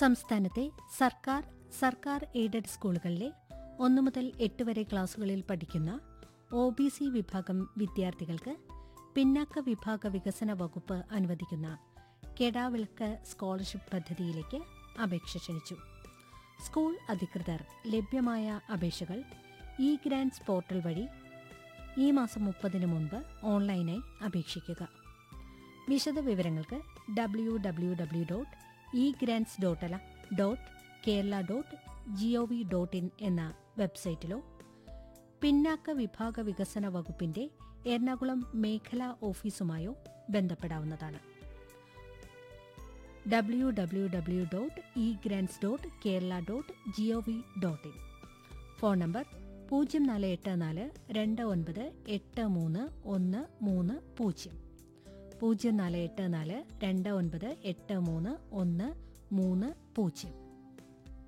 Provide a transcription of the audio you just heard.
സംസ്ഥാനത്തെ സർക്കാർ സർക്കാർ എയ്ഡഡ് സ്കൂളുകളിലെ ഒന്നു മുതൽ എട്ട് വരെ ക്ലാസുകളിൽ പഠിക്കുന്ന ഒ ബി സി വിഭാഗം വിദ്യാർത്ഥികൾക്ക് പിന്നാക്ക വിഭാഗ വികസന വകുപ്പ് അനുവദിക്കുന്ന കെടാവിളക്ക് സ്കോളർഷിപ്പ് പദ്ധതിയിലേക്ക് അപേക്ഷ ക്ഷണിച്ചു സ്കൂൾ അധികൃതർ ലഭ്യമായ അപേക്ഷകൾ ഇ ഗ്രാൻഡ്സ് പോർട്ടൽ വഴി ഈ മാസം മുപ്പതിന് മുൻപ് ഓൺലൈനായി അപേക്ഷിക്കുക വിശദ വിവരങ്ങൾക്ക് W W W dot E grants dot അല dot Kerala dot G O V dot in എന്ന വെബ്സൈറ്റിലോ പിന്നാക്ക വിഭാഗ വികസന വകുപ്പിന്റെ എറണാകുളം മേഖലാ ഓഫീസുമായോ ബന്ധപ്പെടാവുന്നതാണ് W W W dot E grants dot Kerala dot G O V dot in phone number പൂജ്യം നാല് എട്ട് നാല് രണ്ട് ഒൻപത് എട്ട് മൂന്ന് ഒന്ന് മൂന്ന് പൂജ്യം പൂജ്യം നാല് എട്ട് നാല് രണ്ട് ഒൻപത് എട്ട് മൂന്ന് ഒന്ന് മൂന്ന് പൂജ്യം